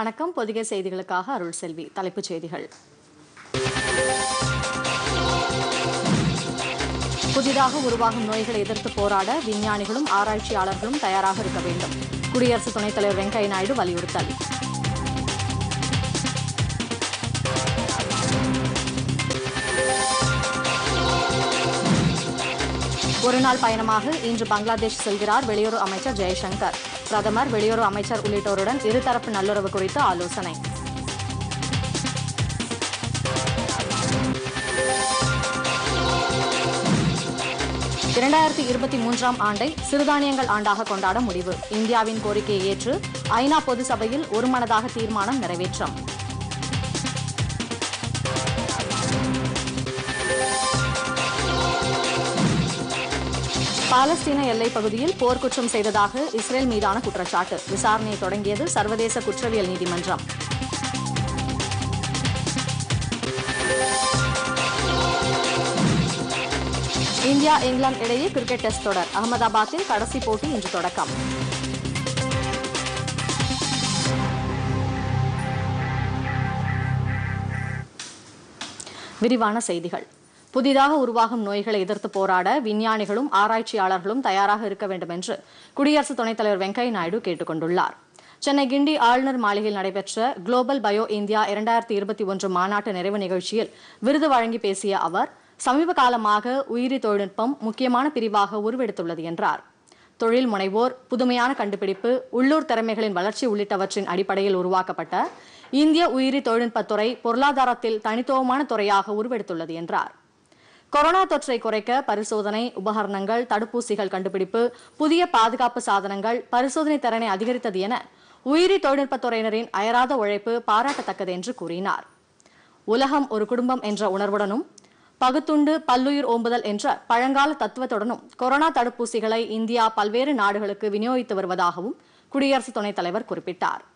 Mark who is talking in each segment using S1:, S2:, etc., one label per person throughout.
S1: வணக்கம் பொதிகை செய்திகளுக்காக அருள் செல்வி தலைப்புச் செய்திகள் புதிதாக உருவாகும் நோய்களை எதிர்த்து போராட விஞ்ஞானிகளும் ஆராய்ச்சியாளர்களும் தயாராக இருக்க வேண்டும் குடியரசு துணைத் தலைவர் வெங்கையா நாயுடு வலியுறுத்தல் ஒருநாள் பயணமாக இன்று பங்களாதேஷ் செல்கிறார் வெளியுறவு அமைச்சர் ஜெய்சங்கர் பிரதமர் வெளியுறவு அமைச்சர் உள்ளிட்டோருடன் இருதரப்பு நல்லுறவு குறித்து ஆலோசனை இரண்டாயிரத்தி இருபத்தி மூன்றாம் ஆண்டை சிறுதானியங்கள் ஆண்டாக கொண்டாட முடிவு இந்தியாவின் கோரிக்கையை ஏற்று ஐநா பொது சபையில் ஒருமனதாக தீர்மானம் நிறைவேற்றம் பாலஸ்தீன எல்லைப் பகுதியில் போர்க்குற்றம் செய்ததாக இஸ்ரேல் மீதான குற்றச்சாட்டு விசாரணையை தொடங்கியது சர்வதேச குற்றவியல் நீதிமன்றம் இந்தியா இங்கிலாந்து இடையே கிரிக்கெட் டெஸ்ட் தொடர் அகமதாபாத்தில் கடைசி போட்டி இன்று தொடக்கம் விரிவான செய்திகள் புதிதாக உருவாகும் நோய்களை எதிர்த்து போராட விஞ்ஞானிகளும் ஆராய்ச்சியாளர்களும் தயாராக இருக்க வேண்டும் என்று குடியரசு துணைத் தலைவர் வெங்கையா நாயுடு கேட்டுக் கொண்டுள்ளார் சென்னை கிண்டி ஆளுநர் மாளிகையில் நடைபெற்ற குளோபல் பயோ இந்தியா இரண்டாயிரத்தி இருபத்தி ஒன்று மாநாட்டு நிறைவு நிகழ்ச்சியில் விருது வழங்கி பேசிய அவர் சமீப காலமாக உயிரி தொழில்நுட்பம் முக்கியமான பிரிவாக உருவெடுத்துள்ளது என்றார் தொழில் முனைவோர் புதுமையான கண்டுபிடிப்பு உள்ளூர் திறமைகளின் வளர்ச்சி உள்ளிட்டவற்றின் அடிப்படையில் உருவாக்கப்பட்ட இந்திய உயிரி தொழில்நுட்பத்துறை பொருளாதாரத்தில் தனித்துவமான துறையாக உருவெடுத்துள்ளது என்றார் கொரோனா தொற்றை குறைக்க பரிசோதனை உபகரணங்கள் தடுப்பூசிகள் கண்டுபிடிப்பு புதிய பாதுகாப்பு சாதனங்கள் பரிசோதனை திறனை அதிகரித்தது என உயிரி தொழில்நுட்பத்துறையினரின் அயராத உழைப்பு பாராட்டத்தக்கது என்று கூறினார் உலகம் ஒரு குடும்பம் என்ற உணர்வுடனும் பகுத்துண்டு பல்லுயிர் ஓம்புதல் என்ற பழங்கால தத்துவத்துடனும் கொரோனா தடுப்பூசிகளை இந்தியா பல்வேறு நாடுகளுக்கு விநியோகித்து வருவதாகவும் குடியரசு துணைத் தலைவர் குறிப்பிட்டார்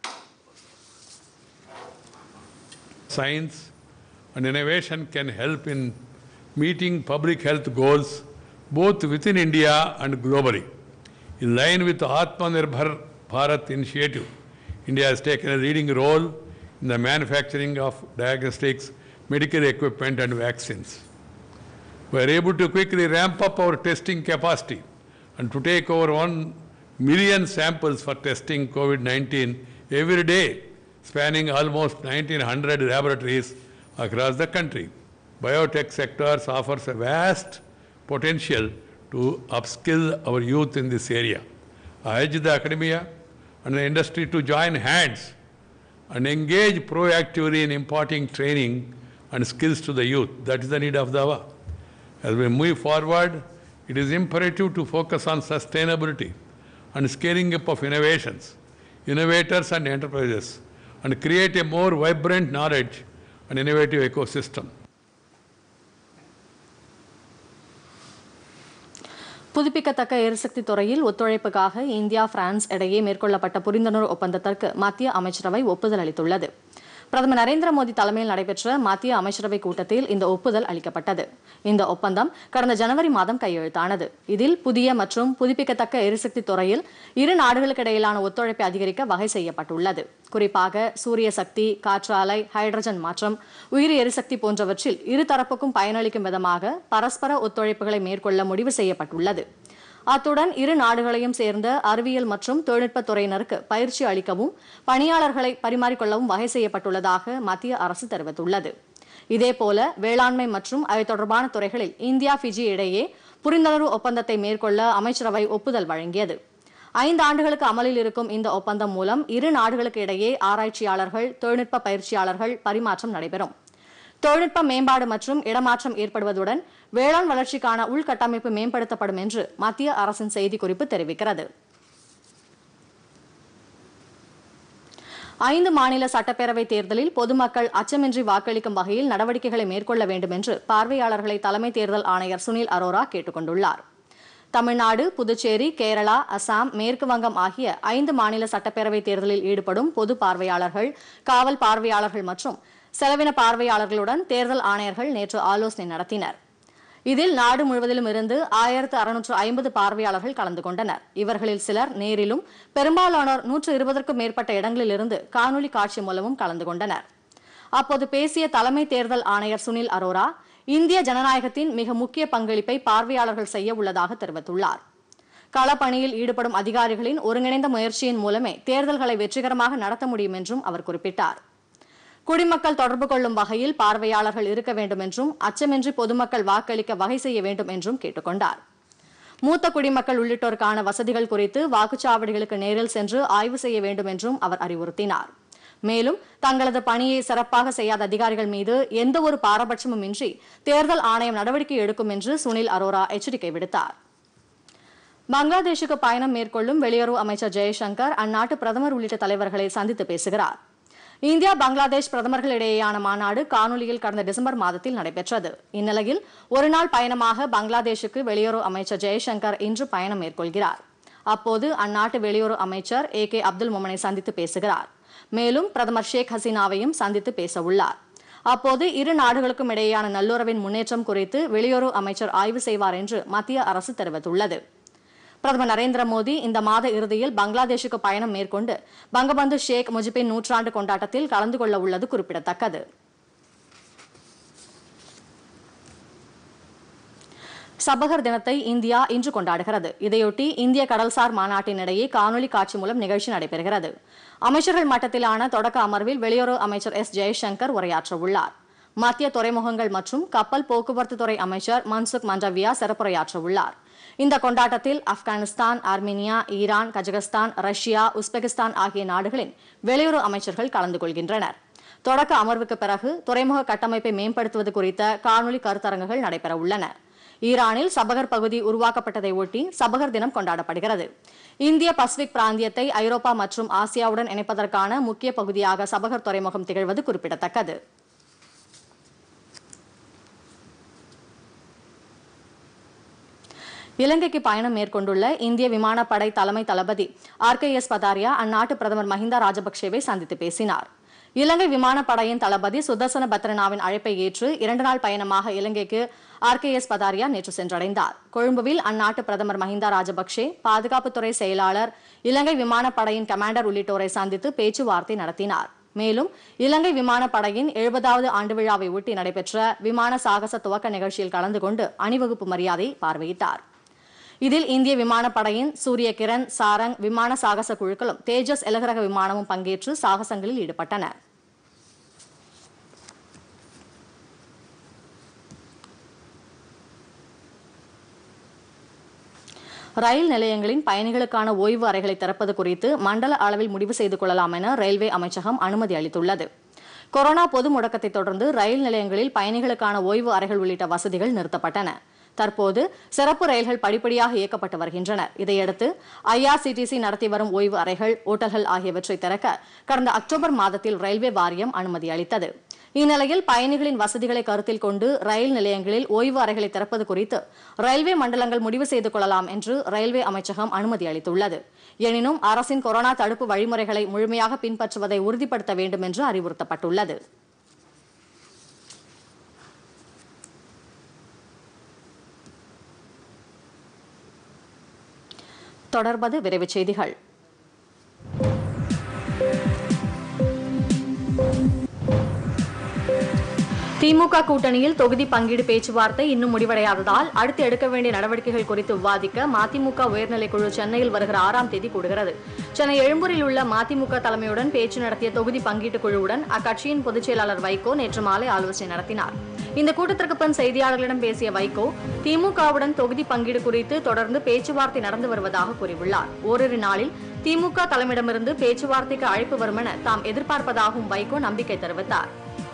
S2: Science and innovation can help in meeting public health goals both within India and globally. In line with the Atmanirbhar Bharat initiative, India has taken a leading role in the manufacturing of diagnostics, medical equipment, and vaccines. We are able to quickly ramp up our testing capacity and to take over 1 million samples for testing COVID 19 every day, spanning almost 1900 laboratories across the country. Biotech sectors offers a vast potential to upskill our youth in this area. I urge the academia and the industry to join hands and engage proactively in imparting training and skills to the youth. That is the need of the hour. As we move forward, it is imperative to focus on sustainability and scaling up of innovations, innovators and enterprises, and create a more vibrant knowledge and innovative ecosystem.
S1: புதுப்பிக்கத்தக்க எரிசக்தி துறையில் ஒத்துழைப்புக்காக India France இடையே மேற்கொள்ளப்பட்ட புரிந்துணர்வு ஒப்பந்தத்திற்கு மத்திய அமைச்சரவை ஒப்புதல் அளித்துள்ளது பிரதமர் நரேந்திர மோடி தலைமையில் நடைபெற்ற மத்திய அமைச்சரவை கூட்டத்தில் இந்த ஒப்புதல் அளிக்கப்பட்டது இந்த ஒப்பந்தம் கடந்த ஜனவரி மாதம் கையெழுத்தானது இதில் புதிய மற்றும் புதுப்பிக்கத்தக்க எரிசக்தி துறையில் இரு நாடுகளுக்கு இடையிலான ஒத்துழைப்பை அதிகரிக்க வகை செய்யப்பட்டுள்ளது குறிப்பாக சூரிய சக்தி காற்றாலை ஹைட்ரஜன் மாற்றம் உயிரி எரிசக்தி போன்றவற்றில் இரு தரப்புக்கும் பயனளிக்கும் விதமாக பரஸ்பர ஒத்துழைப்புகளை மேற்கொள்ள முடிவு செய்யப்பட்டுள்ளது அத்துடன் இரு நாடுகளையும் சேர்ந்த அறிவியல் மற்றும் தொழில்நுட்பத் துறையினருக்கு பயிற்சி அளிக்கவும் பணியாளர்களை பரிமாறிக்கொள்ளவும் வகை செய்யப்பட்டுள்ளதாக மத்திய அரசு தெரிவித்துள்ளது இதேபோல வேளாண்மை மற்றும் அது தொடர்பான துறைகளில் இந்தியா பிஜி இடையே புரிந்துணர்வு ஒப்பந்தத்தை மேற்கொள்ள அமைச்சரவை ஒப்புதல் வழங்கியது ஐந்து ஆண்டுகளுக்கு அமலில் இருக்கும் இந்த ஒப்பந்தம் மூலம் இரு நாடுகளுக்கு இடையே ஆராய்ச்சியாளர்கள் தொழில்நுட்ப பயிற்சியாளர்கள் பரிமாற்றம் நடைபெறும் தொழில்நுட்ப மேம்பாடு மற்றும் இடமாற்றம் ஏற்படுவதுடன் வேளாண் வளர்ச்சிக்கான உள்கட்டமைப்பு மேம்படுத்தப்படும் என்று மத்திய அரசின் செய்திக்குறிப்பு தெரிவிக்கிறது ஐந்து மாநில சட்டப்பேரவை தேர்தலில் பொதுமக்கள் அச்சமின்றி வாக்களிக்கும் வகையில் நடவடிக்கைகளை மேற்கொள்ள வேண்டும் என்று பார்வையாளர்களை தலைமை தேர்தல் ஆணையர் சுனில் அரோரா கேட்டுக் கொண்டுள்ளார் தமிழ்நாடு புதுச்சேரி கேரளா அசாம் மேற்கு வங்கம் ஆகிய ஐந்து மாநில சட்டப்பேரவை தேர்தலில் ஈடுபடும் பொது பார்வையாளர்கள் காவல் பார்வையாளர்கள் மற்றும் செலவின பார்வையாளர்களுடன் தேர்தல் ஆணையர்கள் நேற்று ஆலோசனை நடத்தினர் இதில் நாடு முழுவதிலும் இருந்து ஆயிரத்து அறுநூற்று ஐம்பது பார்வையாளர்கள் கலந்து கொண்டனர் இவர்களில் சிலர் நேரிலும் பெரும்பாலானோர் நூற்று இருபதற்கும் மேற்பட்ட இடங்களில் இருந்து காணொலி காட்சி மூலமும் கலந்து கொண்டனர் அப்போது பேசிய தலைமை தேர்தல் ஆணையர் சுனில் அரோரா இந்திய ஜனநாயகத்தின் மிக முக்கிய பங்களிப்பை பார்வையாளர்கள் செய்ய உள்ளதாக தெரிவித்துள்ளார் களப்பணியில் ஈடுபடும் அதிகாரிகளின் ஒருங்கிணைந்த முயற்சியின் மூலமே தேர்தல்களை வெற்றிகரமாக நடத்த முடியும் என்றும் அவர் குறிப்பிட்டார் குடிமக்கள் தொடர்பு கொள்ளும் வகையில் பார்வையாளர்கள் இருக்க வேண்டும் என்றும் அச்சமின்றி பொதுமக்கள் வாக்களிக்க வகை செய்ய வேண்டும் என்றும் கேட்டுக்கொண்டார் மூத்த குடிமக்கள் உள்ளிட்டோருக்கான வசதிகள் குறித்து வாக்குச்சாவடிகளுக்கு நேரில் சென்று ஆய்வு செய்ய வேண்டும் என்றும் அவர் அறிவுறுத்தினார் மேலும் தங்களது பணியை சிறப்பாக செய்யாத அதிகாரிகள் மீது எந்த ஒரு பாரபட்சமும் இன்றி தேர்தல் ஆணையம் நடவடிக்கை எடுக்கும் என்று சுனில் அரோரா எச்சரிக்கை விடுத்தார் பங்களாதேஷுக்கு பயணம் மேற்கொள்ளும் வெளியுறவு அமைச்சர் ஜெய்சங்கர் அந்நாட்டு பிரதமர் உள்ளிட்ட தலைவர்களை சந்தித்து பேசுகிறார் இந்தியா பங்களாதேஷ் பிரதமர்களிடையேயான மாநாடு காணொலியில் கடந்த டிசம்பர் மாதத்தில் நடைபெற்றது இந்நிலையில் ஒருநாள் பயணமாக பங்களாதேஷுக்கு வெளியுறவு அமைச்சர் ஜெய்சங்கர் இன்று பயணம் மேற்கொள்கிறார் அப்போது அந்நாட்டு வெளியுறவு அமைச்சர் ஏ கே அப்துல் மொமனை சந்தித்து பேசுகிறார் மேலும் பிரதமர் ஷேக் ஹசீனாவையும் சந்தித்து பேச உள்ளார் அப்போது இரு நாடுகளுக்கும் இடையேயான நல்லுறவின் முன்னேற்றம் குறித்து வெளியுறவு அமைச்சர் ஆய்வு செய்வார் என்று மத்திய அரசு தெரிவித்துள்ளது பிரதமர் நரேந்திர மோடி இந்த மாத இறுதியில் பங்களாதேஷுக்கு பயணம் மேற்கொண்டு பங்கபந்து ஷேக் முஜிபின் நூற்றாண்டு கொண்டாட்டத்தில் கலந்து கொள்ள உள்ளது குறிப்பிடத்தக்கது சபகர் தினத்தை இந்தியா இன்று கொண்டாடுகிறது இதையொட்டி இந்திய கடல்சார் மாநாட்டின் இடையே காணொலி காட்சி மூலம் நிகழ்ச்சி நடைபெறுகிறது அமைச்சர்கள் மட்டத்திலான தொடக்க அமர்வில் வெளியுறவு அமைச்சர் எஸ் ஜெய்சங்கர் உரையாற்ற உள்ளார் மத்திய துறைமுகங்கள் மற்றும் கப்பல் போக்குவரத்து துறை அமைச்சர் மன்சுக் மண்டவியா சிறப்புரையாற்ற உள்ளார் இந்த கொண்டாட்டத்தில் Afghanistan Armenia Iran Kazakhstan Russia Uzbekistan ஆகிய நாடுகளின் வெளியுறவு அமைச்சர்கள் கலந்து கொள்கின்றனர் தொடக்க அமர்வுக்கு பிறகு துறைமுக கட்டமைப்பை மேம்படுத்துவது குறித்த காணொலி கருத்தரங்குகள் நடைபெற உள்ளன ஈரானில் சபகர் பகுதி உருவாக்கப்பட்டதை ஒட்டி சபகர் தினம் கொண்டாடப்படுகிறது இந்திய பசிபிக் பிராந்தியத்தை ஐரோப்பா மற்றும் ஆசியாவுடன் இணைப்பதற்கான முக்கிய பகுதியாக சபகர் துறைமுகம் திகழ்வது குறிப்பிடத்தக்கது இலங்கைக்கு பயணம் மேற்கொண்டுள்ள இந்திய விமானப்படை தலைமை தளபதி ஆர் கே எஸ் பதாரியா அந்நாட்டு பிரதமர் மஹிந்தா ராஜபக்சேவை சந்தித்து பேசினார் இலங்கை விமானப்படையின் தளபதி சுதர்சன பத்ரனாவின் அழைப்பை ஏற்று இரண்டு நாள் பயணமாக இலங்கைக்கு ஆர் கே எஸ் பதாரியா நேற்று சென்றடைந்தார் கொழும்புவில் அந்நாட்டு பிரதமர் மஹிந்தா ராஜபக்சே பாதுகாப்புத்துறை செயலாளர் இலங்கை விமானப்படையின் கமாண்டர் உள்ளிட்டோரை சந்தித்து பேச்சுவார்த்தை நடத்தினார் மேலும் இலங்கை விமானப்படையின் எழுபதாவது ஆண்டு விழாவை ஒட்டி நடைபெற்ற விமான சாகச துவக்க நிகழ்ச்சியில் கலந்து கொண்டு அணிவகுப்பு மரியாதை பார்வையிட்டார் இதில் இந்திய விமானப்படையின் சூரிய கிரண் சாரங் விமான சாகச குழுக்களும் தேஜஸ் இலகுரக விமானமும் பங்கேற்று சாகசங்களில் ஈடுபட்டன ரயில் நிலையங்களின் பயணிகளுக்கான ஓய்வு அறைகளை திறப்பது குறித்து மண்டல அளவில் முடிவு செய்து கொள்ளலாம் என ரயில்வே அமைச்சகம் அனுமதி அளித்துள்ளது கொரோனா பொது முடக்கத்தை தொடர்ந்து ரயில் நிலையங்களில் பயணிகளுக்கான ஓய்வு அறைகள் உள்ளிட்ட வசதிகள் நிறுத்தப்பட்டன தற்போது சிறப்பு ரயில்கள் படிப்படியாக இயக்கப்பட்டு வருகின்றன இதையடுத்து ஐஆர்சிடிசி நடத்தி வரும் ஓய்வு அறைகள் ஓட்டல்கள் ஆகியவற்றை திறக்க கடந்த அக்டோபர் மாதத்தில் ரயில்வே வாரியம் அனுமதி அளித்தது இந்நிலையில் பயணிகளின் வசதிகளை கருத்தில் கொண்டு ரயில் நிலையங்களில் ஓய்வு அறைகளை திறப்பது குறித்து ரயில்வே மண்டலங்கள் முடிவு செய்து கொள்ளலாம் என்று ரயில்வே அமைச்சகம் அனுமதி அளித்துள்ளது எனினும் அரசின் கொரோனா தடுப்பு வழிமுறைகளை முழுமையாக பின்பற்றுவதை உறுதிப்படுத்த வேண்டும் என்று அறிவுறுத்தப்பட்டுள்ளது தொடர்வது விரைவுச் செய்திகள் திமுக கூட்டணியில் தொகுதி பங்கீடு பேச்சுவார்த்தை இன்னும் முடிவடையாததால் அடுத்து எடுக்க வேண்டிய நடவடிக்கைகள் குறித்து விவாதிக்க மதிமுக உயர்நிலைக் குழு சென்னையில் வருகிற ஆறாம் தேதி கூடுகிறது சென்னை எழும்பூரில் உள்ள மதிமுக தலைமையுடன் பேச்சு நடத்திய தொகுதி பங்கீட்டு குழுவுடன் அக்கட்சியின் பொதுச் செயலாளர் வைகோ நேற்று மாலை ஆலோசனை நடத்தினார் இந்த கூட்டத்திற்கு பின் செய்தியாளர்களிடம் பேசிய வைகோ திமுகவுடன் தொகுதி பங்கீடு குறித்து தொடர்ந்து பேச்சுவார்த்தை நடந்து வருவதாக கூறியுள்ளார் ஓரிரு நாளில் திமுக தலைமையிடமிருந்து பேச்சுவார்த்தைக்கு அழைப்பு வரும் என தாம் எதிர்பார்ப்பதாகவும் வைகோ நம்பிக்கை தெரிவித்தார்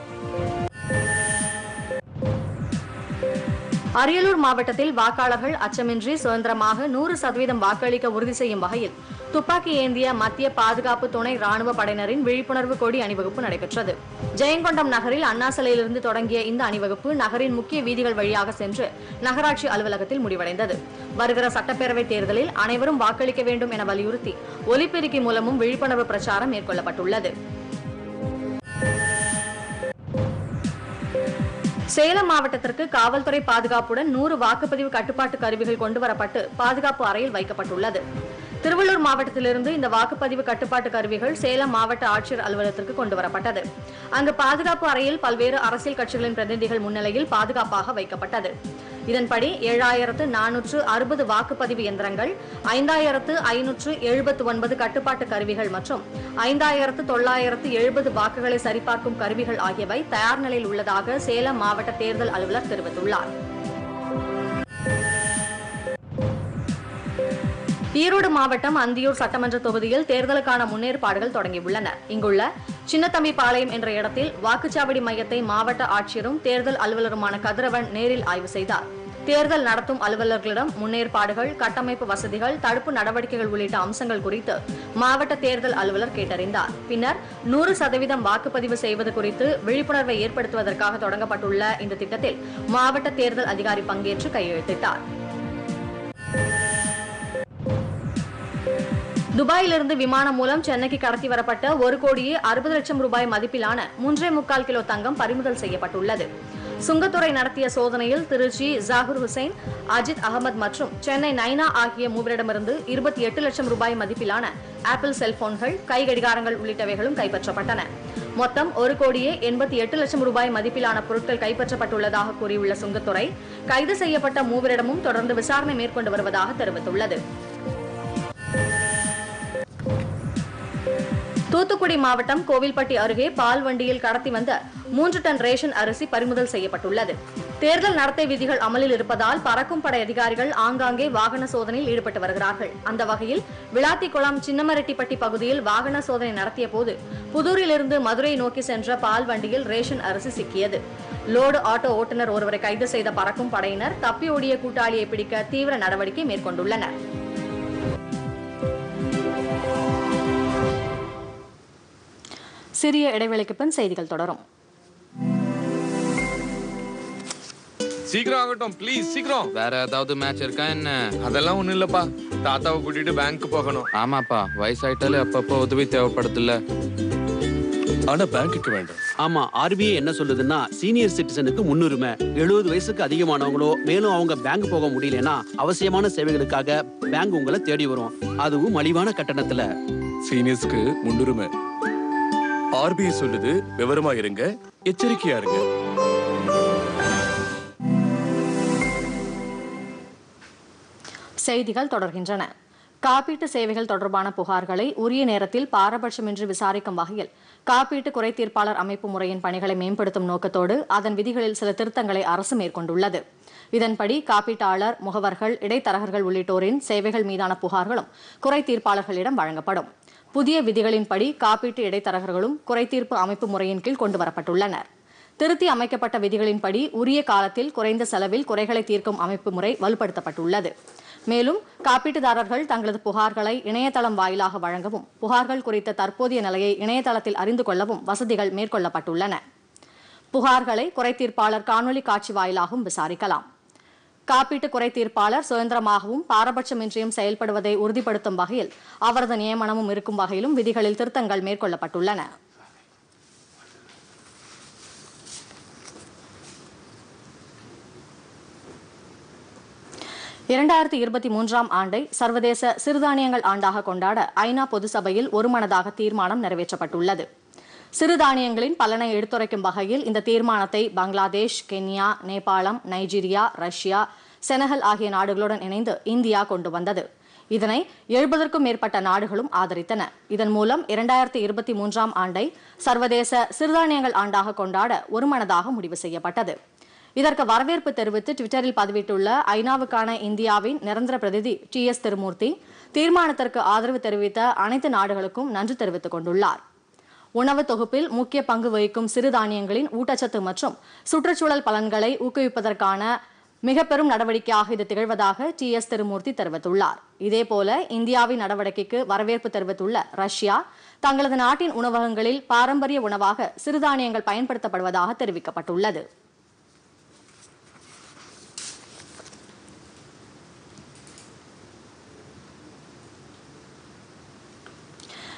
S1: அரியலூர் மாவட்டத்தில் வாக்காளர்கள் அச்சமின்றி சுதந்திரமாக நூறு சதவீதம் வாக்களிக்க உறுதி செய்யும் வகையில் துப்பாக்கி ஏந்திய மத்திய பாதுகாப்பு துணை ராணுவ படையினரின் விழிப்புணர்வு கொடி அணிவகுப்பு நடைபெற்றது ஜெயங்கொண்டம் நகரில் அண்ணா சிலையிலிருந்து தொடங்கிய இந்த அணிவகுப்பு நகரின் முக்கிய வீதிகள் வழியாக சென்று நகராட்சி அலுவலகத்தில் முடிவடைந்தது வருகிற சட்டப்பேரவைத் தேர்தலில் அனைவரும் வாக்களிக்க வேண்டும் என வலியுறுத்தி ஒலிபெருக்கி மூலமும் விழிப்புணர்வு பிரச்சாரம் மேற்கொள்ளப்பட்டுள்ளது சேலம் மாவட்டத்திற்கு காவல்துறை பாதுகாப்புடன் நூறு வாக்குப்பதிவு கட்டுப்பாட்டு கருவிகள் கொண்டுவரப்பட்டு பாதுகாப்பு அறையில் வைக்கப்பட்டுள்ளது திருவள்ளூர் மாவட்டத்திலிருந்து இந்த வாக்குப்பதிவு கட்டுப்பாட்டு கருவிகள் சேலம் மாவட்ட ஆட்சியர் அலுவலகத்திற்கு கொண்டுவரப்பட்டது அங்கு பாதுகாப்பு அறையில் பல்வேறு அரசியல் கட்சிகளின் பிரதிநிதிகள் முன்னிலையில் பாதுகாப்பாக வைக்கப்பட்டது இதன்படி ஏழாயிரத்து நானூற்று அறுபது வாக்குப்பதிவு இயந்திரங்கள் ஐந்தாயிரத்து ஐநூற்று எழுபத்து ஒன்பது கட்டுப்பாட்டு கருவிகள் மற்றும் ஐந்தாயிரத்து தொள்ளாயிரத்து எழுபது வாக்குகளை சரிபார்க்கும் கருவிகள் ஆகியவை தயார் நிலையில் உள்ளதாக சேலம் மாவட்ட தேர்தல் அலுவலர் தெரிவித்துள்ளார் ஈரோடு மாவட்டம் அந்தியூர் சட்டமன்ற தொகுதியில் தேர்தலுக்கான முன்னேற்பாடுகள் தொடங்கியுள்ளன இங்குள்ள சின்னத்தம்பிபாளையம் என்ற இடத்தில் வாக்குச்சாவடி மையத்தை மாவட்ட ஆட்சியரும் தேர்தல் அலுவலருமான கதிரவன் நேரில் ஆய்வு செய்தார் தேர்தல் நடத்தும் அலுவலர்களிடம் முன்னேற்பாடுகள் கட்டமைப்பு வசதிகள் தடுப்பு நடவடிக்கைகள் உள்ளிட்ட அம்சங்கள் குறித்து மாவட்ட தேர்தல் அலுவலர் கேட்டறிந்தார் பின்னர் நூறு சதவீதம் வாக்குப்பதிவு செய்வது குறித்து விழிப்புணர்வை ஏற்படுத்துவதற்காக தொடங்கப்பட்டுள்ள இந்த திட்டத்தில் மாவட்ட தேர்தல் அதிகாரி பங்கேற்று கையெழுத்திட்டார் துபாயிலிருந்து விமானம் மூலம் சென்னைக்கு கடத்தி வரப்பட்ட ஒரு கோடியே அறுபது லட்சம் ரூபாய் மதிப்பிலான மூன்றே முக்கால் கிலோ தங்கம் பறிமுதல் செய்யப்பட்டுள்ளது சுங்கத்துறை நடத்திய சோதனையில் திருச்சி ஜாகுர் ஹுசைன் அஜித் அகமது மற்றும் சென்னை நைனா ஆகிய மூவரிடமிருந்து இருபத்தி எட்டு லட்சம் ரூபாய் மதிப்பிலான ஆப்பிள் செல்போன்கள் கை கடிகாரங்கள் உள்ளிட்டவைகளும் கைப்பற்றப்பட்டன மொத்தம் ஒரு கோடியே எண்பத்தி எட்டு லட்சம் ரூபாய் மதிப்பிலான பொருட்கள் கைப்பற்றப்பட்டுள்ளதாக கூறியுள்ள சுங்கத்துறை கைது செய்யப்பட்ட மூவரிடமும் தொடர்ந்து விசாரணை மேற்கொண்டு வருவதாக தெரிவித்துள்ளது தூத்துக்குடி மாவட்டம் கோவில்பட்டி அருகே பால் வண்டியில் கடத்தி வந்த மூன்று டன் ரேஷன் அரிசி பறிமுதல் செய்யப்பட்டுள்ளது தேர்தல் நடத்தை விதிகள் அமலில் இருப்பதால் பறக்கும் படை அதிகாரிகள் ஆங்காங்கே வாகன சோதனையில் ஈடுபட்டு வருகிறார்கள் அந்த வகையில் விளாத்திக்குளம் சின்னமரெட்டிப்பட்டி பகுதியில் வாகன சோதனை நடத்திய போது புதூரிலிருந்து மதுரை நோக்கி சென்ற பால் வண்டியில் ரேஷன் அரிசி சிக்கியது லோடு ஆட்டோ ஓட்டுநர் ஒருவரை கைது செய்த பறக்கும் படையினர் தப்பி ஓடிய கூட்டாளியை பிடிக்க தீவிர நடவடிக்கை மேற்கொண்டுள்ளனர் சிறிய இடைவெளிக்கு பின் செய்திகள் தொடரும்
S3: சீக்கிரம் ஆகட்டும் ப்ளீஸ் சீக்கிரம்
S4: வேற ஏதாவது மேட்ச் இருக்கா என்ன
S3: அதெல்லாம் ஒண்ணும் இல்லப்பா தாத்தாவை கூட்டிட்டு பேங்க் போகணும்
S4: ஆமாப்பா வயசாயிட்டாலே அப்பப்போ உதவி தேவைப்படுதுல்ல
S5: ஆனா பேங்க்குக்கு வேண்டாம்
S6: ஆமா ஆர்பிஐ என்ன சொல்லுதுன்னா சீனியர் சிட்டிசனுக்கு முன்னுரிமை எழுபது வயசுக்கு அதிகமானவங்களோ மேலும் அவங்க பேங்க் போக முடியலன்னா அவசியமான சேவைகளுக்காக பேங்க் உங்களை தேடி வரும் அதுவும் மலிவான கட்டணத்துல
S5: சீனியர்ஸ்க்கு முன்னுரிமை ஆர்பிஐ சொல்லுது விவரமா இருங்க எச்சரிக்கையா இருங்க
S1: செய்திகள் தொடர்கின்றன காப்பீட்டு சேவைகள் தொடர்பான புகார்களை உரிய நேரத்தில் பாரபட்சமின்றி விசாரிக்கும் வகையில் காப்பீட்டு குறைதீர்ப்பாளர் அமைப்பு முறையின் பணிகளை மேம்படுத்தும் நோக்கத்தோடு அதன் விதிகளில் சில திருத்தங்களை அரசு மேற்கொண்டுள்ளது இதன்படி காப்பீட்டாளர் முகவர்கள் இடைத்தரகர்கள் உள்ளிட்டோரின் சேவைகள் மீதான புகார்களும் குறைதீர்ப்பாளர்களிடம் வழங்கப்படும் புதிய விதிகளின்படி காப்பீட்டு இடைத்தரகர்களும் குறைதீர்ப்பு அமைப்பு முறையின் கீழ் கொண்டுவரப்பட்டுள்ளனர் திருத்தி அமைக்கப்பட்ட விதிகளின்படி உரிய காலத்தில் குறைந்த செலவில் குறைகளை தீர்க்கும் அமைப்பு முறை வலுப்படுத்தப்பட்டுள்ளது மேலும் காப்பீட்டுதாரர்கள் தங்களது புகார்களை இணையதளம் வாயிலாக வழங்கவும் புகார்கள் குறித்த தற்போதைய நிலையை இணையதளத்தில் அறிந்து கொள்ளவும் வசதிகள் மேற்கொள்ளப்பட்டுள்ளன புகார்களை குறைதீர்ப்பாளர் காணொலி காட்சி வாயிலாகவும் விசாரிக்கலாம் காப்பீட்டு குறைதீர்ப்பாளர் சுதந்திரமாகவும் பாரபட்சமின்றியும் செயல்படுவதை உறுதிப்படுத்தும் வகையில் அவரது நியமனமும் இருக்கும் வகையிலும் விதிகளில் திருத்தங்கள் மேற்கொள்ளப்பட்டுள்ளன இரண்டாயிரத்தி இருபத்தி மூன்றாம் ஆண்டை சர்வதேச சிறுதானியங்கள் ஆண்டாக கொண்டாட ஐநா பொதுசபையில் ஒருமனதாக தீர்மானம் நிறைவேற்றப்பட்டுள்ளது சிறுதானியங்களின் பலனை எடுத்துரைக்கும் வகையில் இந்த தீர்மானத்தை பங்களாதேஷ் கென்யா நேபாளம் நைஜீரியா ரஷ்யா செனகல் ஆகிய நாடுகளுடன் இணைந்து இந்தியா கொண்டு வந்தது இதனை எழுபதற்கும் மேற்பட்ட நாடுகளும் ஆதரித்தன இதன் மூலம் இரண்டாயிரத்தி இருபத்தி மூன்றாம் ஆண்டை சர்வதேச சிறுதானியங்கள் ஆண்டாக கொண்டாட ஒருமனதாக முடிவு செய்யப்பட்டது இதற்கு வரவேற்பு தெரிவித்து ட்விட்டரில் பதிவிட்டுள்ள ஐநாவுக்கான இந்தியாவின் நிரந்தர பிரதிநிதி டி எஸ் திருமூர்த்தி தீர்மானத்திற்கு ஆதரவு தெரிவித்த அனைத்து நாடுகளுக்கும் நன்றி தெரிவித்துக் கொண்டுள்ளார் உணவு தொகுப்பில் முக்கிய பங்கு வகிக்கும் சிறுதானியங்களின் ஊட்டச்சத்து மற்றும் சுற்றுச்சூழல் பலன்களை ஊக்குவிப்பதற்கான மிக பெரும் நடவடிக்கையாக இது திகழ்வதாக டி எஸ் திருமூர்த்தி தெரிவித்துள்ளார் இதேபோல இந்தியாவின் நடவடிக்கைக்கு வரவேற்பு தெரிவித்துள்ள ரஷ்யா தங்களது நாட்டின் உணவகங்களில் பாரம்பரிய உணவாக சிறுதானியங்கள் பயன்படுத்தப்படுவதாக தெரிவிக்கப்பட்டுள்ளது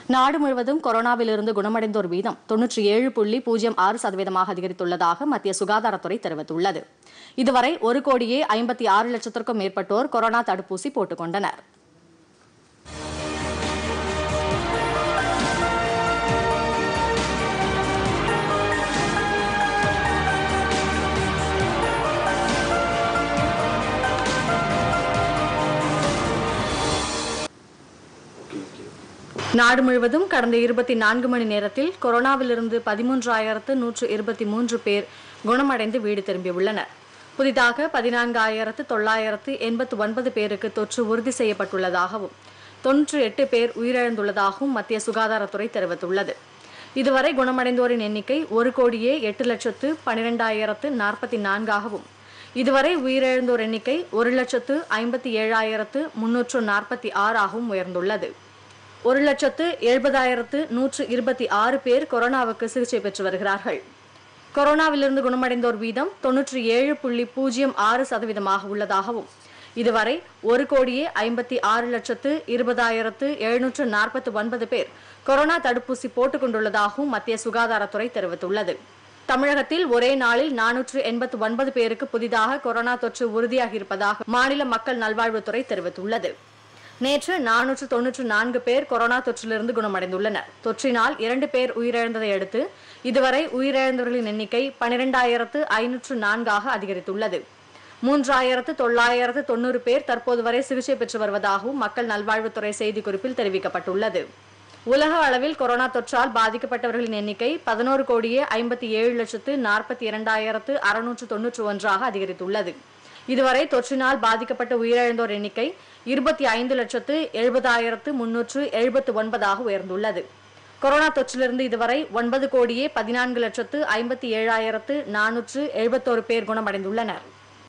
S1: நாடு முழுவதும் கொரோனாவிலிருந்து குணமடைந்தோர் வீதம் தொன்னூற்றி ஏழு புள்ளி பூஜ்ஜியம் ஆறு சதவீதமாக அதிகரித்துள்ளதாக மத்திய சுகாதாரத்துறை தெரிவித்துள்ளது இதுவரை ஒரு கோடியே ஐம்பத்தி ஆறு லட்சத்திற்கும் மேற்பட்டோர் கொரோனா தடுப்பூசி போட்டுக் கொண்டனர் நாடு முழுவதும் கடந்த இருபத்தி நான்கு மணி நேரத்தில் கொரோனாவிலிருந்து பதிமூன்றாயிரத்து நூற்று இருபத்தி மூன்று பேர் குணமடைந்து வீடு திரும்பியுள்ளனர் புதிதாக பதினான்காயிரத்து தொள்ளாயிரத்து எண்பத்து ஒன்பது பேருக்கு தொற்று உறுதி செய்யப்பட்டுள்ளதாகவும் தொன்னூற்றி எட்டு பேர் உயிரிழந்துள்ளதாகவும் மத்திய சுகாதாரத்துறை தெரிவித்துள்ளது இதுவரை குணமடைந்தோரின் எண்ணிக்கை ஒரு கோடியே எட்டு லட்சத்து பனிரெண்டாயிரத்து நாற்பத்தி நான்காகவும் இதுவரை உயிரிழந்தோர் எண்ணிக்கை ஒரு லட்சத்து ஐம்பத்தி ஏழாயிரத்து முன்னூற்று நாற்பத்தி ஆறாகவும் உயர்ந்துள்ளது ஒரு லட்சத்து எழுபதாயிரத்து நூற்று இருபத்தி ஆறு பேர் கொரோனாவுக்கு சிகிச்சை பெற்று வருகிறார்கள் கொரோனாவிலிருந்து குணமடைந்தோர் வீதம் தொன்னூற்றி ஏழு புள்ளி பூஜ்ஜியம் ஆறு சதவீதமாக உள்ளதாகவும் இதுவரை ஒரு கோடியே ஐம்பத்தி ஆறு லட்சத்து இருபதாயிரத்து எழுநூற்று நாற்பத்தி ஒன்பது பேர் கொரோனா தடுப்பூசி போட்டுக் கொண்டுள்ளதாகவும் மத்திய சுகாதாரத்துறை தெரிவித்துள்ளது தமிழகத்தில் ஒரே நாளில் நானூற்று எண்பத்தி ஒன்பது பேருக்கு புதிதாக கொரோனா தொற்று உறுதியாகியிருப்பதாக மாநில மக்கள் நல்வாழ்வுத்துறை தெரிவித்துள்ளது நேற்று நானூற்று தொன்னூற்று நான்கு பேர் கொரோனா தொற்றிலிருந்து குணமடைந்துள்ளனர் தொற்றினால் இரண்டு பேர் உயிரிழந்ததை அடுத்து இதுவரை உயிரிழந்தவர்களின் எண்ணிக்கை பனிரெண்டாயிரத்து ஐநூற்று நான்காக அதிகரித்துள்ளது மூன்றாயிரத்து தொள்ளாயிரத்து தொண்ணூறு பேர் தற்போது வரை சிகிச்சை பெற்று வருவதாகவும் மக்கள் நல்வாழ்வுத்துறை செய்திக்குறிப்பில் தெரிவிக்கப்பட்டுள்ளது உலக அளவில் கொரோனா தொற்றால் பாதிக்கப்பட்டவர்களின் எண்ணிக்கை பதினோரு கோடியே ஐம்பத்தி ஏழு லட்சத்து நாற்பத்தி இரண்டாயிரத்து அறுநூற்று தொன்னூற்று ஒன்றாக அதிகரித்துள்ளது இதுவரை தொற்றினால் பாதிக்கப்பட்ட உயிரிழந்தோர் எண்ணிக்கை இருபத்தி ஐந்து லட்சத்து எழுபதாயிரத்து முன்னூற்று எழுபத்து ஒன்பதாக உயர்ந்துள்ளது கொரோனா தொற்றிலிருந்து இதுவரை ஒன்பது கோடியே பதினான்கு லட்சத்து ஐம்பத்தி ஏழாயிரத்து நானூற்று எழுபத்தோரு பேர் குணமடைந்துள்ளனர்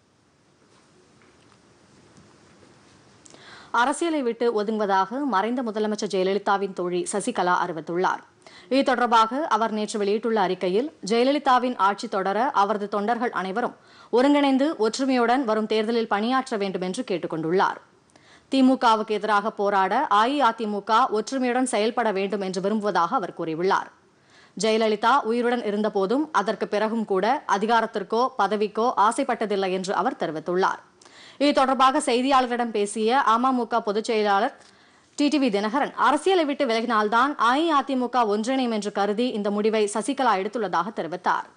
S1: அரசியலை விட்டு ஒதுங்குவதாக மறைந்த முதலமைச்சர் ஜெயலலிதாவின் தோழி சசிகலா அறிவித்துள்ளார் இது தொடர்பாக அவர் நேற்று வெளியிட்டுள்ள அறிக்கையில் ஜெயலலிதாவின் ஆட்சி தொடர அவரது தொண்டர்கள் அனைவரும் ஒருங்கிணைந்து ஒற்றுமையுடன் வரும் தேர்தலில் பணியாற்ற வேண்டும் என்று கேட்டுக் கொண்டுள்ளார் திமுகவுக்கு எதிராக போராட அஇஅதிமுக ஒற்றுமையுடன் செயல்பட வேண்டும் என்று விரும்புவதாக அவர் கூறியுள்ளார் ஜெயலலிதா உயிருடன் இருந்தபோதும் அதற்கு பிறகும் கூட அதிகாரத்திற்கோ பதவிக்கோ ஆசைப்பட்டதில்லை என்று அவர் தெரிவித்துள்ளார் இது தொடர்பாக செய்தியாளர்களிடம் பேசிய அமமுக பொதுச் செயலாளர் டிடிவி தினகரன் அரசியலை விட்டு விலகினால்தான் அஇஅதிமுக ஒன்றிணையும் என்று கருதி இந்த முடிவை சசிகலா எடுத்துள்ளதாக தெரிவித்தார்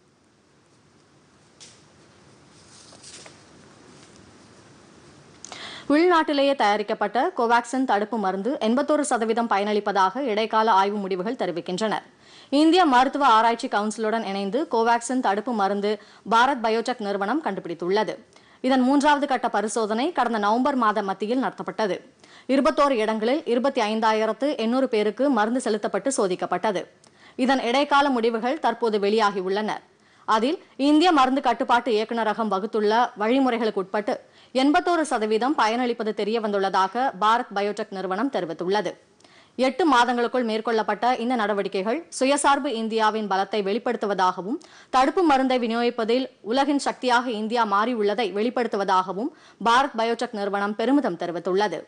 S1: உள்நாட்டிலேயே தயாரிக்கப்பட்ட கோவாக்சின் தடுப்பு மருந்து எண்பத்தோரு சதவீதம் பயனளிப்பதாக இடைக்கால ஆய்வு முடிவுகள் தெரிவிக்கின்றன இந்திய மருத்துவ ஆராய்ச்சி கவுன்சிலுடன் இணைந்து கோவாக்சின் தடுப்பு மருந்து பாரத் பயோடெக் நிறுவனம் கண்டுபிடித்துள்ளது இதன் மூன்றாவது கட்ட பரிசோதனை கடந்த நவம்பர் மாத மத்தியில் நடத்தப்பட்டது இருபத்தோரு இடங்களில் இருபத்தி ஐந்தாயிரத்து எண்ணூறு பேருக்கு மருந்து செலுத்தப்பட்டு சோதிக்கப்பட்டது இதன் இடைக்கால முடிவுகள் தற்போது வெளியாகியுள்ளன அதில் இந்திய மருந்து கட்டுப்பாட்டு இயக்குநரகம் வகுத்துள்ள வழிமுறைகளுக்கு உட்பட்டு எண்பத்தோரு சதவீதம் பயனளிப்பது தெரிய வந்துள்ளதாக பாரத் பயோடெக் நிறுவனம் தெரிவித்துள்ளது எட்டு மாதங்களுக்குள் மேற்கொள்ளப்பட்ட இந்த நடவடிக்கைகள் சுயசார்பு இந்தியாவின் பலத்தை வெளிப்படுத்துவதாகவும் தடுப்பு மருந்தை விநியோகிப்பதில் உலகின் சக்தியாக இந்தியா மாறியுள்ளதை வெளிப்படுத்துவதாகவும் பாரத் பயோடெக் நிறுவனம் பெருமிதம் தெரிவித்துள்ளது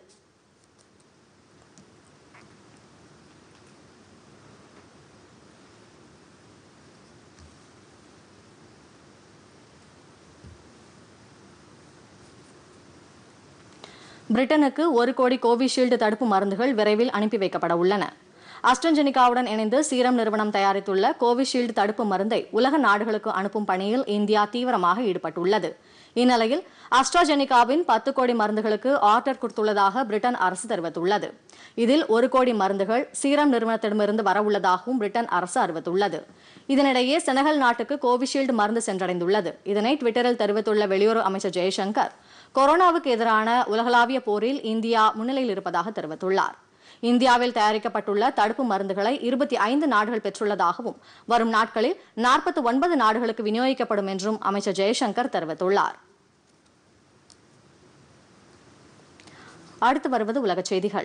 S1: பிரிட்டனுக்கு ஒரு கோடி கோவிஷீல்டு தடுப்பு மருந்துகள் விரைவில் அனுப்பி வைக்கப்பட உள்ளன அஸ்ட்ரஞ்செனிகாவுடன் இணைந்து சீரம் நிறுவனம் தயாரித்துள்ள கோவிஷீல்டு தடுப்பு மருந்தை உலக நாடுகளுக்கு அனுப்பும் பணியில் இந்தியா தீவிரமாக ஈடுபட்டுள்ளது இந்நிலையில் அஸ்ட்ராஜெனிகாவின் பத்து கோடி மருந்துகளுக்கு ஆர்டர் கொடுத்துள்ளதாக பிரிட்டன் அரசு தெரிவித்துள்ளது இதில் ஒரு கோடி மருந்துகள் சீரம் நிறுவனத்திடமிருந்து வரவுள்ளதாகவும் பிரிட்டன் அரசு அறிவித்துள்ளது இதனிடையே செனகல் நாட்டுக்கு கோவிஷீல்டு மருந்து சென்றடைந்துள்ளது இதனை ட்விட்டரில் தெரிவித்துள்ள வெளியுறவு அமைச்சர் ஜெய்சங்கர் கொரோனாவுக்கு எதிரான உலகளாவிய போரில் இந்தியா முன்னிலையில் இருப்பதாக தெரிவித்துள்ளார் இந்தியாவில் தயாரிக்கப்பட்டுள்ள தடுப்பு மருந்துகளை இருபத்தி ஐந்து நாடுகள் பெற்றுள்ளதாகவும் வரும் நாட்களில் நாற்பத்தி ஒன்பது நாடுகளுக்கு விநியோகிக்கப்படும் என்றும் அமைச்சர் ஜெய்சங்கர் தெரிவித்துள்ளார் அடுத்து வருவது உலகச் செய்திகள்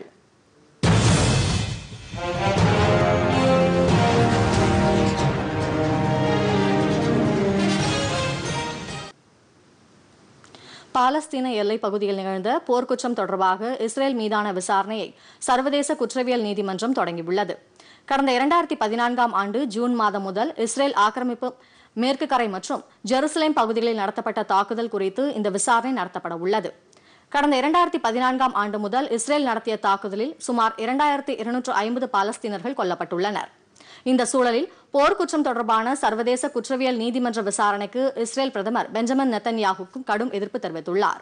S1: பாலஸ்தீன எல்லைப் பகுதியில் நிகழ்ந்த போர்க்குற்றம் தொடர்பாக இஸ்ரேல் மீதான விசாரணையை சர்வதேச குற்றவியல் நீதிமன்றம் தொடங்கியுள்ளது கடந்த இரண்டாயிரத்தி பதினான்காம் ஆண்டு ஜூன் மாதம் முதல் இஸ்ரேல் ஆக்கிரமிப்பு மேற்கு கரை மற்றும் ஜெருசலேம் பகுதிகளில் நடத்தப்பட்ட தாக்குதல் குறித்து இந்த விசாரணை நடத்தப்பட உள்ளது கடந்த இரண்டாயிரத்தி பதினான்காம் ஆண்டு முதல் இஸ்ரேல் நடத்திய தாக்குதலில் சுமார் இரண்டாயிரத்தி இருநூற்று ஐம்பது பாலஸ்தீனர்கள் கொல்லப்பட்டுள்ளனர் இந்த சூழலில் போர்க்குற்றம் தொடர்பான சர்வதேச குற்றவியல் நீதிமன்ற விசாரணைக்கு இஸ்ரேல் பிரதமர் பெஞ்சமின் நெத்தன்யாகுக்கும் கடும் எதிர்ப்பு தெரிவித்துள்ளார்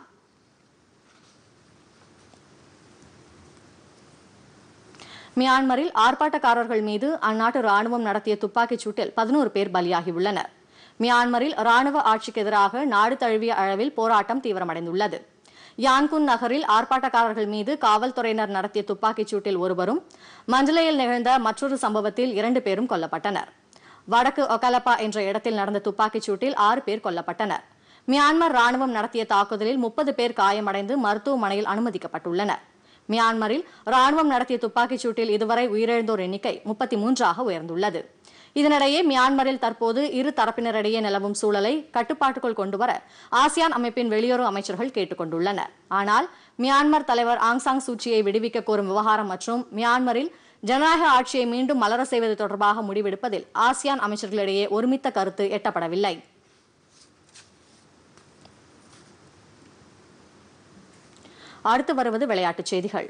S1: மியான்மரில் ஆர்ப்பாட்டக்காரர்கள் மீது அந்நாட்டு ராணுவம் நடத்திய துப்பாக்கிச் சூட்டில் பதினோரு பேர் பலியாகியுள்ளனர் மியான்மரில் ராணுவ ஆட்சிக்கு எதிராக நாடு தழுவிய அளவில் போராட்டம் தீவிரமடைந்துள்ளது யான்குன் நகரில் ஆர்ப்பாட்டக்காரர்கள் மீது காவல்துறையினர் நடத்திய துப்பாக்கிச் சூட்டில் ஒருவரும் மஞ்சளையில் நிகழ்ந்த மற்றொரு சம்பவத்தில் இரண்டு பேரும் கொல்லப்பட்டனர் வடக்கு ஒகலப்பா என்ற இடத்தில் நடந்த துப்பாக்கிச் சூட்டில் ஆறு பேர் கொல்லப்பட்டனர் மியான்மர் ராணுவம் நடத்திய தாக்குதலில் முப்பது பேர் காயமடைந்து மருத்துவமனையில் அனுமதிக்கப்பட்டுள்ளனர் மியான்மரில் ராணுவம் நடத்திய துப்பாக்கிச் சூட்டில் இதுவரை உயிரிழந்தோர் எண்ணிக்கை முப்பத்தி மூன்றாக உயர்ந்துள்ளது இதனிடையே மியான்மரில் தற்போது இரு தரப்பினரிடையே நிலவும் சூழலை கட்டுப்பாட்டுக்குள் கொண்டுவர ஆசியான் அமைப்பின் வெளியுறவு அமைச்சர்கள் கேட்டுக் கொண்டுள்ளனர் ஆனால் மியான்மர் தலைவர் ஆங் சாங் சூச்சியை விடுவிக்க கோரும் விவகாரம் மற்றும் மியான்மரில் ஜனநாயக ஆட்சியை மீண்டும் மலர செய்வது தொடர்பாக முடிவெடுப்பதில் ஆசியான் அமைச்சர்களிடையே ஒருமித்த கருத்து எட்டப்படவில்லை அடுத்து வருவது விளையாட்டுச் செய்திகள்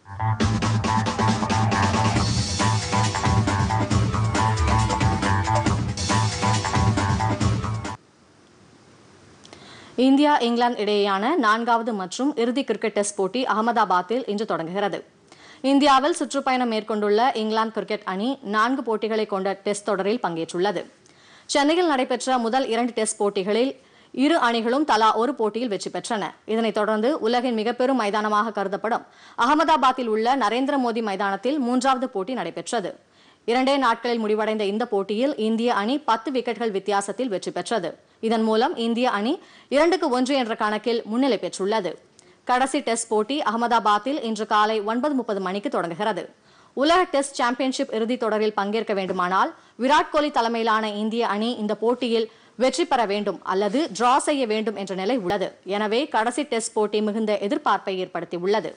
S1: இந்தியா இங்கிலாந்து இடையேயான நான்காவது மற்றும் இறுதி கிரிக்கெட் டெஸ்ட் போட்டி அகமதாபாத்தில் இன்று தொடங்குகிறது இந்தியாவில் சுற்றுப்பயணம் மேற்கொண்டுள்ள இங்கிலாந்து கிரிக்கெட் அணி நான்கு போட்டிகளை கொண்ட டெஸ்ட் தொடரில் பங்கேற்றுள்ளது சென்னையில் நடைபெற்ற முதல் இரண்டு டெஸ்ட் போட்டிகளில் இரு அணிகளும் தலா ஒரு போட்டியில் வெற்றி பெற்றன இதனைத் தொடர்ந்து உலகின் மிகப்பெரும் மைதானமாக கருதப்படும் அகமதாபாத்தில் உள்ள நரேந்திர மோடி மைதானத்தில் மூன்றாவது போட்டி நடைபெற்றது இரண்டே நாட்களில் முடிவடைந்த இந்த போட்டியில் இந்திய அணி பத்து விக்கெட்டுகள் வித்தியாசத்தில் வெற்றி பெற்றது இதன் மூலம் இந்திய அணி இரண்டுக்கு ஒன்று என்ற கணக்கில் முன்னிலை பெற்றுள்ளது கடைசி டெஸ்ட் போட்டி அகமதாபாத்தில் இன்று காலை ஒன்பது முப்பது மணிக்கு தொடங்குகிறது உலக டெஸ்ட் சாம்பியன்ஷிப் இறுதித் தொடரில் பங்கேற்க வேண்டுமானால் விராட் கோலி தலைமையிலான இந்திய அணி இந்த போட்டியில் வெற்றி பெற வேண்டும் அல்லது டிரா செய்ய வேண்டும் என்ற நிலை உள்ளது எனவே கடைசி டெஸ்ட் போட்டி மிகுந்த எதிர்பார்ப்பை ஏற்படுத்தியுள்ளது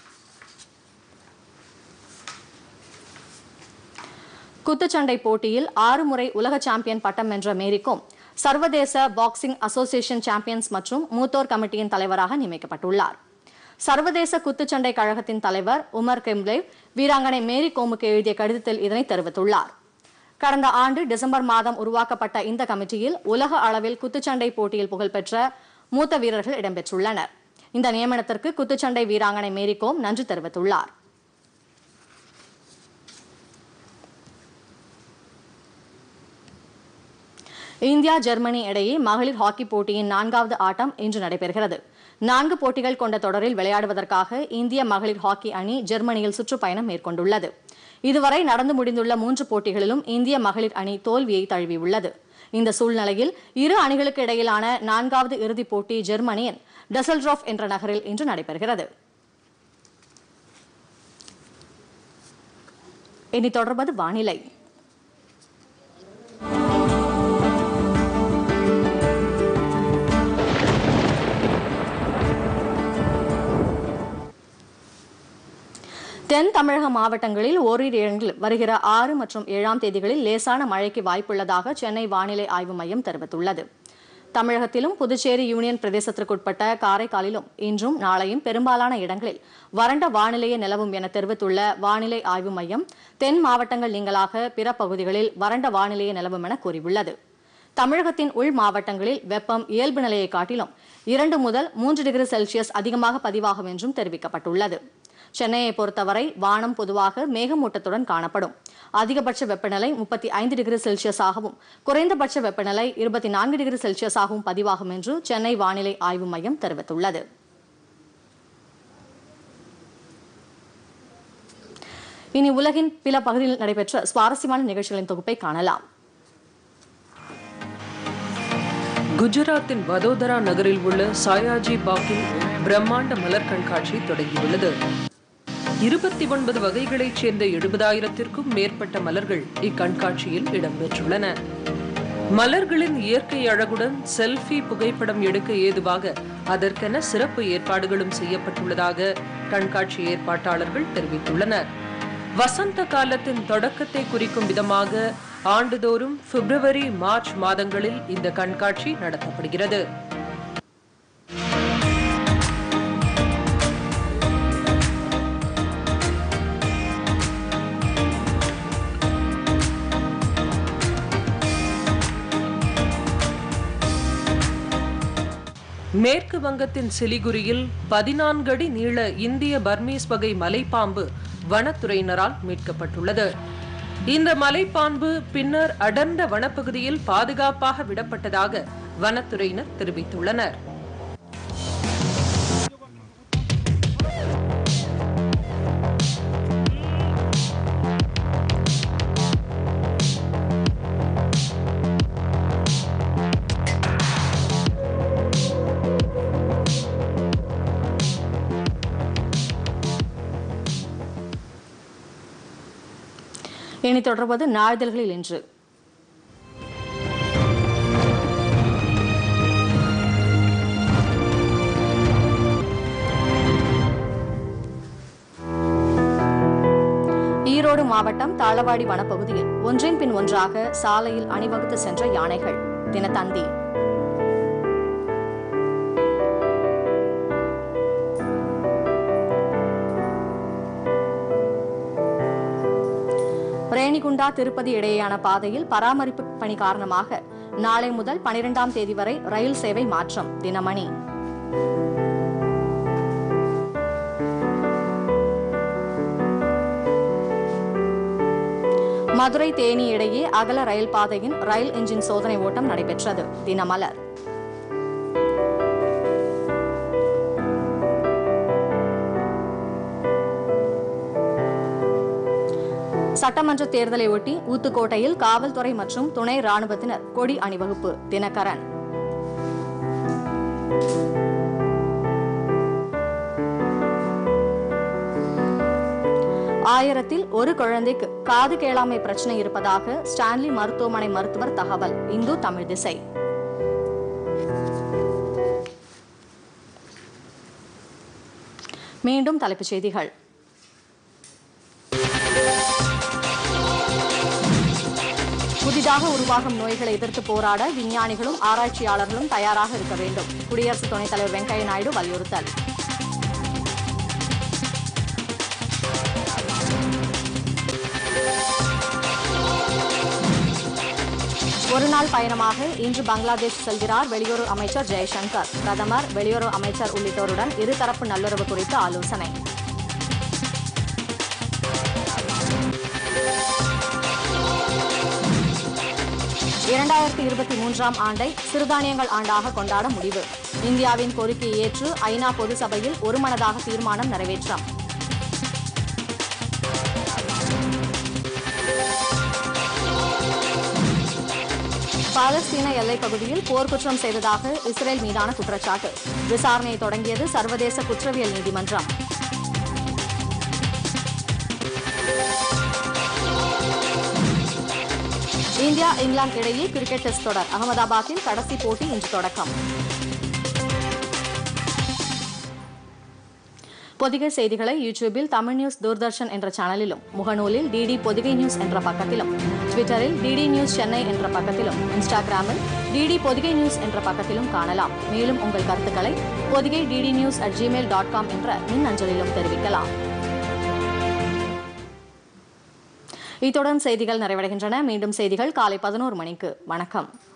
S1: குத்துச்சண்டை போட்டியில் ஆறு முறை உலக சாம்பியன் பட்டம் வென்ற மேரிகோம் சர்வதேச பாக்ஸிங் அசோசியேஷன் சாம்பியன்ஸ் மற்றும் மூத்தோர் கமிட்டியின் தலைவராக நியமிக்கப்பட்டுள்ளார் சர்வதேச குத்துச்சண்டை கழகத்தின் தலைவர் உமர் கெம்ப்லேவ் வீராங்கனை மேரி கோமுக்கு எழுதிய கடிதத்தில் இதனை தெரிவித்துள்ளார் கடந்த ஆண்டு டிசம்பர் மாதம் உருவாக்கப்பட்ட இந்த கமிட்டியில் உலக அளவில் குத்துச்சண்டை போட்டியில் புகழ்பெற்ற மூத்த வீரர்கள் இடம்பெற்றுள்ளனர் இந்த நியமனத்திற்கு குத்துச்சண்டை வீராங்கனை மேரிகோம் நன்றி தெரிவித்துள்ளார் இந்தியா ஜெர்மனி இடையே மகளிர் ஹாக்கி போட்டியின் நான்காவது ஆட்டம் இன்று நடைபெறுகிறது நான்கு போட்டிகள் கொண்ட தொடரில் விளையாடுவதற்காக இந்திய மகளிர் ஹாக்கி அணி ஜெர்மனியில் சுற்றுப்பயணம் மேற்கொண்டுள்ளது இதுவரை நடந்து முடிந்துள்ள மூன்று போட்டிகளிலும் இந்திய மகளிர் அணி தோல்வியை தழுவியுள்ளது இந்த சூழ்நிலையில் இரு அணிகளுக்கு இடையிலான நான்காவது இறுதிப் போட்டி ஜெர்மனியின் டெசல்ட்ராஃப் என்ற நகரில் இன்று நடைபெறுகிறது இனி தொடர்வது வானிலை தென் தமிழக மாவட்டங்களில் ஓரிரு இடங்களில் வருகிற ஆறு மற்றும் ஏழாம் தேதிகளில் லேசான மழைக்கு வாய்ப்புள்ளதாக சென்னை வானிலை ஆய்வு மையம் தெரிவித்துள்ளது தமிழகத்திலும் புதுச்சேரி யூனியன் பிரதேசத்திற்குட்பட்ட காரைக்காலிலும் இன்றும் நாளையும் பெரும்பாலான இடங்களில் வறண்ட வானிலையே நிலவும் என தெரிவித்துள்ள வானிலை ஆய்வு மையம் தென் மாவட்டங்கள் நீங்களாக பிற பகுதிகளில் வறண்ட வானிலையே நிலவும் என கூறியுள்ளது தமிழகத்தின் உள் மாவட்டங்களில் வெப்பம் இயல்பு நிலையை காட்டிலும் இரண்டு முதல் மூன்று டிகிரி செல்சியஸ் அதிகமாக பதிவாகும் என்றும் தெரிவிக்கப்பட்டுள்ளது சென்னையை பொறுத்தவரை வானம் பொதுவாக மேகமூட்டத்துடன் காணப்படும் அதிகபட்ச வெப்பநிலை முப்பத்தி ஐந்து டிகிரி செல்சியஸாகவும் குறைந்தபட்ச வெப்பநிலை இருபத்தி நான்கு டிகிரி செல்சியஸாகவும் பதிவாகும் என்று சென்னை வானிலை ஆய்வு மையம் தெரிவித்துள்ளது இனி உலகின் பிற பகுதியில் நடைபெற்ற சுவாரஸ்யமான நிகழ்ச்சிகளின் தொகுப்பை காணலாம்
S7: குஜராத்தின் வதோதரா நகரில் உள்ள சாயாஜி பாக்கில் பிரம்மாண்ட மலர் கண்காட்சி தொடங்கியுள்ளது இருபத்தி ஒன்பது வகைகளைச் சேர்ந்த எழுபதாயிரத்திற்கும் மேற்பட்ட மலர்கள் இக்கண்காட்சியில் இடம்பெற்றுள்ளன மலர்களின் இயற்கை அழகுடன் செல்ஃபி புகைப்படம் எடுக்க ஏதுவாக அதற்கென சிறப்பு ஏற்பாடுகளும் செய்யப்பட்டுள்ளதாக கண்காட்சி ஏற்பாட்டாளர்கள் தெரிவித்துள்ளனர் வசந்த காலத்தின் தொடக்கத்தை குறிக்கும் விதமாக ஆண்டுதோறும் பிப்ரவரி மார்ச் மாதங்களில் இந்த கண்காட்சி நடத்தப்படுகிறது மேற்கு வங்கத்தின் சிலிகுரியில் பதினான்கு அடி நீள இந்திய பர்மீஸ் வகை மலைப்பாம்பு வனத்துறையினரால் மீட்கப்பட்டுள்ளது இந்த மலைப்பாம்பு பின்னர் அடர்ந்த வனப்பகுதியில் பாதுகாப்பாக விடப்பட்டதாக வனத்துறையினர் தெரிவித்துள்ளனர்
S1: இனி தொடர்வது நாளிதழ்களில் இன்று ஈரோடு மாவட்டம் தாளவாடி வனப்பகுதியில் ஒன்றின் பின் ஒன்றாக சாலையில் அணிவகுத்து சென்ற யானைகள் தினத்தந்தி ரேணிகுண்டா திருப்பதி இடையேயான பாதையில் பராமரிப்பு பணி காரணமாக நாளை முதல் பனிரெண்டாம் தேதி வரை ரயில் சேவை மாற்றம் தினமணி மதுரை தேனி இடையே அகல ரயில் பாதையின் ரயில் என்ஜின் சோதனை ஓட்டம் நடைபெற்றது தினமலர் சட்டமன்ற தேர்தலை ஒட்டி ஊத்துக்கோட்டையில் காவல்துறை மற்றும் துணை ராணுவத்தினர் கொடி அணிவகுப்பு தினகரன் ஆயிரத்தில் ஒரு குழந்தைக்கு காது கேளாமை பிரச்சனை இருப்பதாக ஸ்டான்லி மருத்துவமனை மருத்துவர் தகவல் இந்து தமிழ் திசை மீண்டும் தலைப்புச் செய்திகள் புதிதாக உருவாகும் நோய்களை எதிர்த்து போராட விஞ்ஞானிகளும் ஆராய்ச்சியாளர்களும் தயாராக இருக்க வேண்டும் குடியரசு துணைத் தலைவர் வெங்கையா நாயுடு வலியுறுத்தல் ஒருநாள் பயணமாக இன்று பங்களாதேஷ் செல்கிறார் வெளியுறவு அமைச்சர் ஜெய்சங்கர் பிரதமர் வெளியுறவு அமைச்சர் உள்ளிட்டோருடன் இருதரப்பு நல்லுறவு குறித்து ஆலோசனை இரண்டாயிரத்தி இருபத்தி மூன்றாம் ஆண்டை சிறுதானியங்கள் ஆண்டாக கொண்டாட முடிவு இந்தியாவின் கோரிக்கையை ஏற்று ஐநா பொது சபையில் ஒருமனதாக தீர்மானம் நிறைவேற்றம் பாலஸ்தீன எல்லைப் பகுதியில் போர்க்குற்றம் செய்ததாக இஸ்ரேல் மீதான குற்றச்சாட்டு விசாரணையை தொடங்கியது சர்வதேச குற்றவியல் நீதிமன்றம் இந்தியா இங்கிலாந்து இடையே கிரிக்கெட் டெஸ்ட் தொடர் அகமதாபாத்தில் கடைசி போட்டி இன்று தொடக்கம் பொதிகை செய்திகளை யூடியூபில் தமிழ் நியூஸ் தூர்தர்ஷன் என்ற சேனலிலும் முகநூலில் டிடி பொதிகை நியூஸ் என்ற பக்கத்திலும் ட்விட்டரில் டிடி நியூஸ் சென்னை என்ற பக்கத்திலும் இன்ஸ்டாகிராமில் டிடி பொதிகை நியூஸ் என்ற பக்கத்திலும் காணலாம் மேலும் உங்கள் கருத்துக்களை Podhigai DD news at Gmail dot com என்ற மின்னஞ்சலிலும் தெரிவிக்கலாம் இத்துடன் செய்திகள் நிறைவடைகின்றன மீண்டும் செய்திகள் காலை பதினோரு மணிக்கு வணக்கம்